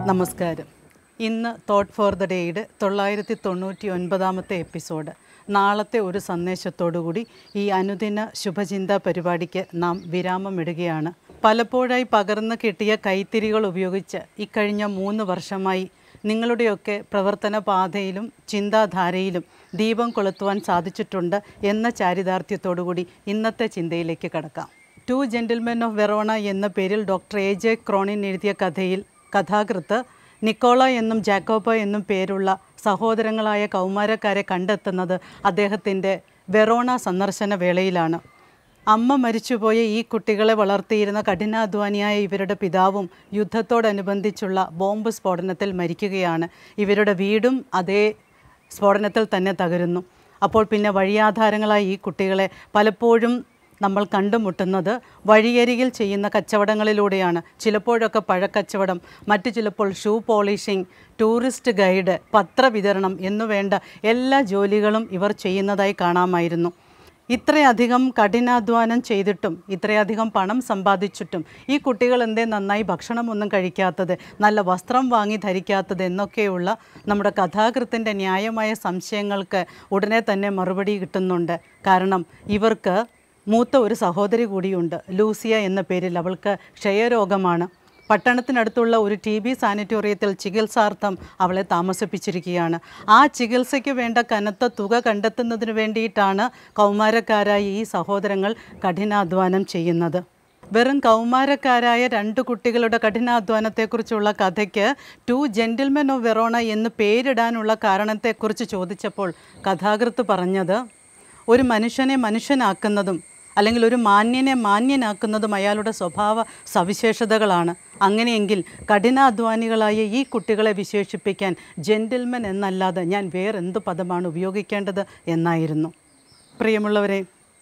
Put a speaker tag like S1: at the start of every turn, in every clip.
S1: നമസ്കാരം ഇന്ന് thought for the ഡേയുടെ തൊള്ളായിരത്തി തൊണ്ണൂറ്റി ഒൻപതാമത്തെ എപ്പിസോഡ് നാളത്തെ ഒരു സന്ദേശത്തോടുകൂടി ഈ അനുദിന ശുഭചിന്ത പരിപാടിക്ക് നാം വിരാമമിടുകയാണ് പലപ്പോഴായി പകർന്നു കിട്ടിയ കൈത്തിരികൾ ഉപയോഗിച്ച് ഇക്കഴിഞ്ഞ മൂന്ന് വർഷമായി നിങ്ങളുടെയൊക്കെ പ്രവർത്തന പാതയിലും ചിന്താധാരയിലും ദീപം കൊളുത്തുവാൻ സാധിച്ചിട്ടുണ്ട് എന്ന ചാരിതാർത്ഥ്യത്തോടുകൂടി ഇന്നത്തെ ചിന്തയിലേക്ക് കടക്കാം ടു ജെൻറ്റിൽമെൻ ഓഫ് വെറോണ എന്ന പേരിൽ ഡോക്ടർ എ ജെ ക്രോണിൻ എഴുതിയ കഥയിൽ കഥാകൃത്ത് നിക്കോള എന്നും ജാക്കോബ എന്നും പേരുള്ള സഹോദരങ്ങളായ കൗമാരക്കാരെ കണ്ടെത്തുന്നത് അദ്ദേഹത്തിൻ്റെ വെറോണ സന്ദർശന വേളയിലാണ് അമ്മ മരിച്ചുപോയ ഈ കുട്ടികളെ വളർത്തിയിരുന്ന കഠിനാധ്വാനിയായ ഇവരുടെ പിതാവും യുദ്ധത്തോടനുബന്ധിച്ചുള്ള ബോംബ് സ്ഫോടനത്തിൽ മരിക്കുകയാണ് ഇവരുടെ വീടും അതേ സ്ഫോടനത്തിൽ തന്നെ തകരുന്നു അപ്പോൾ പിന്നെ വഴിയാധാരങ്ങളായ ഈ കുട്ടികളെ പലപ്പോഴും നമ്മൾ കണ്ടുമുട്ടുന്നത് വഴിയരികിൽ ചെയ്യുന്ന കച്ചവടങ്ങളിലൂടെയാണ് ചിലപ്പോഴൊക്കെ പഴക്കച്ചവടം മറ്റു ചിലപ്പോൾ ഷൂ പോളിഷിംഗ് ടൂറിസ്റ്റ് ഗൈഡ് പത്രവിതരണം എന്നു വേണ്ട എല്ലാ ജോലികളും ഇവർ ചെയ്യുന്നതായി കാണാമായിരുന്നു ഇത്രയധികം കഠിനാധ്വാനം ചെയ്തിട്ടും ഇത്രയധികം പണം സമ്പാദിച്ചിട്ടും ഈ കുട്ടികൾ എന്തേ നന്നായി ഭക്ഷണമൊന്നും കഴിക്കാത്തത് നല്ല വസ്ത്രം വാങ്ങി ധരിക്കാത്തത് എന്നൊക്കെയുള്ള നമ്മുടെ കഥാകൃത്തിൻ്റെ ന്യായമായ സംശയങ്ങൾക്ക് ഉടനെ തന്നെ മറുപടി കിട്ടുന്നുണ്ട് കാരണം ഇവർക്ക് മൂത്ത ഒരു സഹോദരി കൂടിയുണ്ട് ലൂസിയ എന്ന പേരിൽ അവൾക്ക് ക്ഷയരോഗമാണ് പട്ടണത്തിനടുത്തുള്ള ഒരു ടി ബി സാനിറ്റോറിയത്തിൽ ചികിത്സാർത്ഥം അവളെ താമസിപ്പിച്ചിരിക്കുകയാണ് ആ ചികിത്സയ്ക്ക് വേണ്ട കനത്ത തുക കണ്ടെത്തുന്നതിന് വേണ്ടിയിട്ടാണ് കൗമാരക്കാരായ ഈ സഹോദരങ്ങൾ കഠിനാധ്വാനം ചെയ്യുന്നത് വെറും കൗമാരക്കാരായ രണ്ട് കുട്ടികളുടെ കഠിനാധ്വാനത്തെക്കുറിച്ചുള്ള കഥയ്ക്ക് ടു ജെൻറ്റിൽമെൻ ഓഫ് വെറോണ എന്ന് പേരിടാനുള്ള കാരണത്തെക്കുറിച്ച് ചോദിച്ചപ്പോൾ കഥാകൃത്ത് പറഞ്ഞത് ഒരു മനുഷ്യനെ മനുഷ്യനാക്കുന്നതും അല്ലെങ്കിൽ ഒരു മാന്യനെ മാന്യനാക്കുന്നതും അയാളുടെ സ്വഭാവ സവിശേഷതകളാണ് അങ്ങനെയെങ്കിൽ കഠിനാധ്വാനികളായ ഈ കുട്ടികളെ വിശേഷിപ്പിക്കാൻ ജെൻറ്റിൽമൻ എന്നല്ലാതെ ഞാൻ വേറെന്ത് പദമാണ് ഉപയോഗിക്കേണ്ടത് എന്നായിരുന്നു പ്രിയമുള്ളവരെ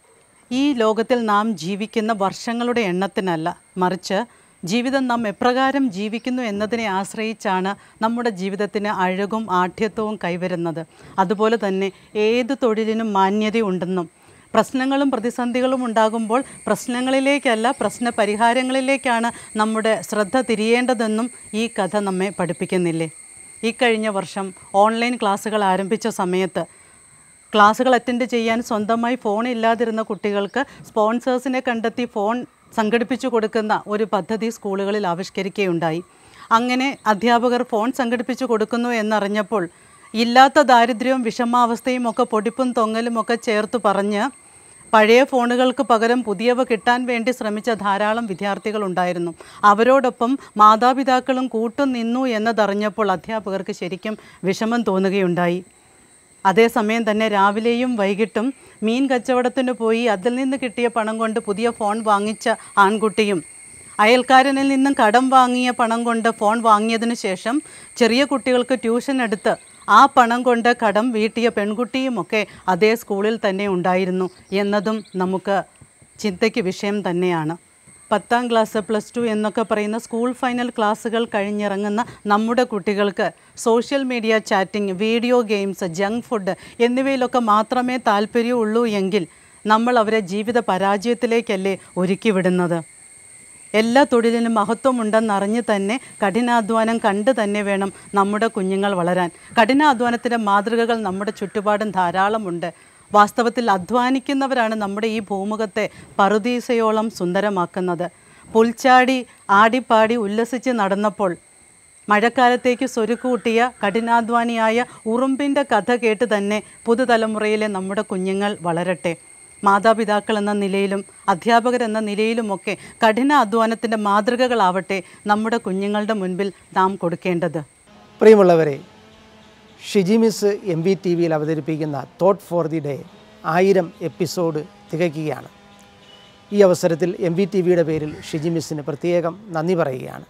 S1: ഈ ലോകത്തിൽ നാം ജീവിക്കുന്ന വർഷങ്ങളുടെ എണ്ണത്തിനല്ല മറിച്ച് ജീവിതം നാം എപ്രകാരം ജീവിക്കുന്നു എന്നതിനെ ആശ്രയിച്ചാണ് നമ്മുടെ ജീവിതത്തിന് അഴകും ആഠ്യത്വവും കൈവരുന്നത് അതുപോലെ തന്നെ ഏത് തൊഴിലിനും മാന്യതയുണ്ടെന്നും പ്രശ്നങ്ങളും പ്രതിസന്ധികളും ഉണ്ടാകുമ്പോൾ പ്രശ്നങ്ങളിലേക്കല്ല പ്രശ്ന പരിഹാരങ്ങളിലേക്കാണ് നമ്മുടെ ശ്രദ്ധ തിരിയേണ്ടതെന്നും ഈ കഥ നമ്മെ പഠിപ്പിക്കുന്നില്ലേ ഈ കഴിഞ്ഞ വർഷം ഓൺലൈൻ ക്ലാസ്സുകൾ ആരംഭിച്ച സമയത്ത് ക്ലാസ്സുകൾ അറ്റൻഡ് ചെയ്യാൻ സ്വന്തമായി ഫോൺ ഇല്ലാതിരുന്ന കുട്ടികൾക്ക് സ്പോൺസേഴ്സിനെ കണ്ടെത്തി ഫോൺ സംഘടിപ്പിച്ചു കൊടുക്കുന്ന ഒരു പദ്ധതി സ്കൂളുകളിൽ ആവിഷ്കരിക്കുകയുണ്ടായി അങ്ങനെ അധ്യാപകർ ഫോൺ സംഘടിപ്പിച്ചു കൊടുക്കുന്നു എന്നറിഞ്ഞപ്പോൾ ഇല്ലാത്ത ദാരിദ്ര്യവും വിഷമാവസ്ഥയും ഒക്കെ പൊടിപ്പും തൊങ്ങലും ഒക്കെ ചേർത്ത് പറഞ്ഞ് പഴയ ഫോണുകൾക്ക് പകരം പുതിയവ കിട്ടാൻ വേണ്ടി ശ്രമിച്ച ധാരാളം വിദ്യാർത്ഥികളുണ്ടായിരുന്നു അവരോടൊപ്പം മാതാപിതാക്കളും കൂട്ടും നിന്നു എന്നതറിഞ്ഞപ്പോൾ അധ്യാപകർക്ക് ശരിക്കും വിഷമം തോന്നുകയുണ്ടായി അതേസമയം തന്നെ രാവിലെയും വൈകിട്ടും മീൻ കച്ചവടത്തിന് പോയി അതിൽ നിന്ന് കിട്ടിയ പണം കൊണ്ട് പുതിയ ഫോൺ വാങ്ങിച്ച ആൺകുട്ടിയും അയൽക്കാരനിൽ നിന്നും കടം വാങ്ങിയ പണം കൊണ്ട് ഫോൺ വാങ്ങിയതിന് ശേഷം ചെറിയ കുട്ടികൾക്ക് ട്യൂഷൻ എടുത്ത് ആ പണം കൊണ്ട് കടം വീട്ടിയ പെൺകുട്ടിയുമൊക്കെ അതേ സ്കൂളിൽ തന്നെ ഉണ്ടായിരുന്നു എന്നതും നമുക്ക് ചിന്തയ്ക്ക് വിഷയം തന്നെയാണ് പത്താം ക്ലാസ് പ്ലസ് ടു എന്നൊക്കെ പറയുന്ന സ്കൂൾ ഫൈനൽ ക്ലാസ്സുകൾ കഴിഞ്ഞിറങ്ങുന്ന നമ്മുടെ കുട്ടികൾക്ക് social media chatting video games junk food എന്നിവയിലൊക്കെ മാത്രമേ താല്പര്യമുള്ളൂ എങ്കിൽ നമ്മൾ അവരെ ജീവിത പരാജയത്തിലേക്കല്ലേ ഒരുക്കി വിടുന്നത് എല്ലാ തൊഴിലിനും മഹത്വമുണ്ടെന്നറിഞ്ഞ് തന്നെ കഠിനാധ്വാനം കണ്ട് തന്നെ വേണം നമ്മുടെ കുഞ്ഞുങ്ങൾ വളരാൻ കഠിനാധ്വാനത്തിൻ്റെ മാതൃകകൾ നമ്മുടെ ചുറ്റുപാടും ധാരാളമുണ്ട് വാസ്തവത്തിൽ അധ്വാനിക്കുന്നവരാണ് നമ്മുടെ ഈ ഭൂമുഖത്തെ പറുദീസയോളം സുന്ദരമാക്കുന്നത് പുൽച്ചാടി ആടിപ്പാടി ഉല്ലസിച്ച് നടന്നപ്പോൾ മഴക്കാലത്തേക്ക് സ്വരുക്കൂട്ടിയ കഠിനാധ്വാനിയായ ഉറുമ്പിൻ്റെ കഥ കേട്ട് തന്നെ പുതുതലമുറയിലെ നമ്മുടെ കുഞ്ഞുങ്ങൾ വളരട്ടെ മാതാപിതാക്കൾ എന്ന നിലയിലും അധ്യാപകരെന്ന നിലയിലുമൊക്കെ കഠിന അധ്വാനത്തിൻ്റെ മാതൃകകളാവട്ടെ നമ്മുടെ കുഞ്ഞുങ്ങളുടെ മുൻപിൽ നാം കൊടുക്കേണ്ടത്
S2: പ്രിയമുള്ളവരെ Shiji miss M V T വിയിൽ അവതരിപ്പിക്കുന്ന തോട്ട് ഫോർ ദി ഡേ ആയിരം എപ്പിസോഡ് തികയ്ക്കുകയാണ് ഈ അവസരത്തിൽ എം വി ടി വിയുടെ പേരിൽ ഷിജി മിസ്സിന് പ്രത്യേകം നന്ദി പറയുകയാണ്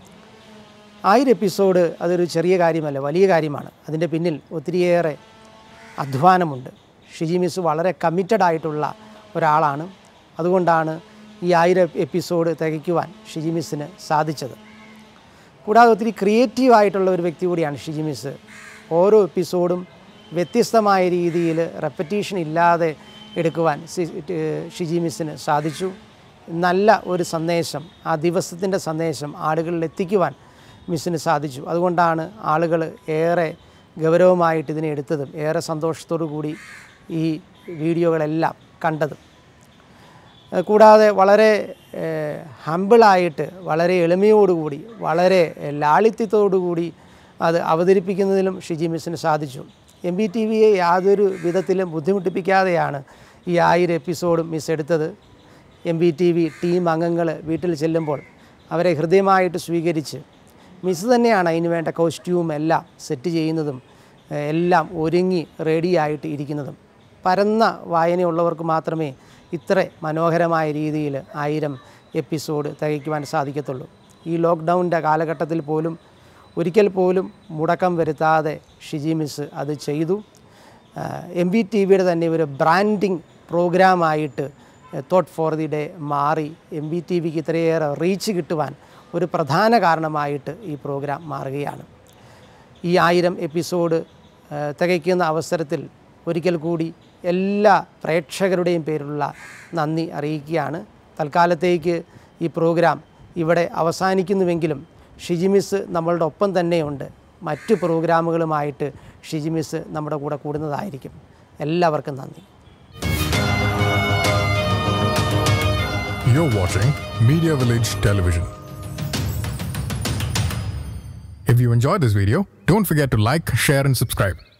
S2: ആയിരം എപ്പിസോഡ് അതൊരു ചെറിയ കാര്യമല്ല വലിയ കാര്യമാണ് അതിൻ്റെ പിന്നിൽ ഒത്തിരിയേറെ അധ്വാനമുണ്ട് ഷിജി മിസ് വളരെ കമ്മിറ്റഡ് ആയിട്ടുള്ള ഒരാളാണ് അതുകൊണ്ടാണ് ഈ ആയിരം എപ്പിസോഡ് തികയ്ക്കുവാൻ ഷിജി മിസ്സിന് സാധിച്ചത് കൂടാതെ ഒത്തിരി ക്രിയേറ്റീവ് ആയിട്ടുള്ള ഒരു വ്യക്തി കൂടിയാണ് ഷിജി മിസ് ഓരോ എപ്പിസോഡും വ്യത്യസ്തമായ രീതിയിൽ റെപ്പറ്റീഷൻ ഇല്ലാതെ എടുക്കുവാൻ സി- ഏഹ് ഷിജി മിസ്സിന് സാധിച്ചു നല്ല ഒരു സന്ദേശം ആ ദിവസത്തിൻ്റെ സന്ദേശം ആളുകളിൽ എത്തിക്കുവാൻ മിസ്സിന് സാധിച്ചു അതുകൊണ്ടാണ് ആളുകൾ ഏറെ ഗൗരവമായിട്ട് ഇതിനെ എടുത്തതും ഏറെ സന്തോഷത്തോടു കൂടി ഈ വീഡിയോകളെല്ലാം കണ്ടതും ഏഹ് കൂടാതെ വളരെ ഏഹ് ഹമ്പിളായിട്ട് വളരെ എളിമയോടുകൂടി വളരെ ലാളിത്യത്തോടുകൂടി അത് അവതരിപ്പിക്കുന്നതിലും ഷിജി മിസ്സിന് സാധിച്ചു എം ബി ടി വിയെ യാതൊരു വിധത്തിലും ബുദ്ധിമുട്ടിപ്പിക്കാതെയാണ് ഈ ആയിരം എപ്പിസോഡും മിസ് എടുത്തത് M B T V team അംഗങ്ങൾ വീട്ടിൽ ചെല്ലുമ്പോൾ അവരെ ഹൃദയമായിട്ട് സ്വീകരിച്ച് മിസ് തന്നെയാണ് അതിന് വേണ്ട കോസ്റ്റ്യൂം എല്ലാം സെറ്റ് ചെയ്യുന്നതും ഏഹ് എല്ലാം ഒരുങ്ങി റെഡിയായിട്ട് ഇരിക്കുന്നതും പരന്ന വായനയുള്ളവർക്ക് മാത്രമേ ഇത്ര മനോഹരമായ രീതിയിൽ ആയിരം എപ്പിസോഡ് തികയ്ക്കുവാൻ സാധിക്കത്തുള്ളൂ ഈ ലോക്ക്ഡൗണിൻ്റെ കാലഘട്ടത്തിൽ പോലും ഒരിക്കൽ പോലും മുടക്കം വരുത്താതെ ഷിജി മിസ് അത് ചെയ്തു എം ബി ടി വിയുടെ തന്നെ ഒരു ബ്രാൻഡിങ് പ്രോഗ്രാമായിട്ട് തോട്ട് ഫോർ ദി ഡേ മാറി എം ബി ടി വിക്ക് ഇത്രയേറെ റീച്ച് കിട്ടുവാൻ ഒരു പ്രധാന കാരണമായിട്ട് ഈ പ്രോഗ്രാം മാറുകയാണ് ഈ ആയിരം എപ്പിസോഡ് ആ, തികയ്ക്കുന്ന അവസരത്തിൽ ഒരിക്കൽ കൂടി എല്ലാ പ്രേക്ഷകരുടെയും പേരിലുള്ള നന്ദി അറിയിക്കുകയാണ് തൽക്കാലത്തേക്ക് ഈ പ്രോഗ്രാം ഇവിടെ അവസാനിക്കുന്നുവെങ്കിലും ഷിജിമിസ് നമ്മളുടെ ഒപ്പം തന്നെയുണ്ട് മറ്റ് പ്രോഗ്രാമുകളുമായിട്ട് ഷിജിമിസ് നമ്മുടെ കൂടെ കൂടുന്നതായിരിക്കും എല്ലാവർക്കും നന്ദി
S3: You're watching Media Village Television. If you enjoyed this video, don't forget to like, share, and subscribe.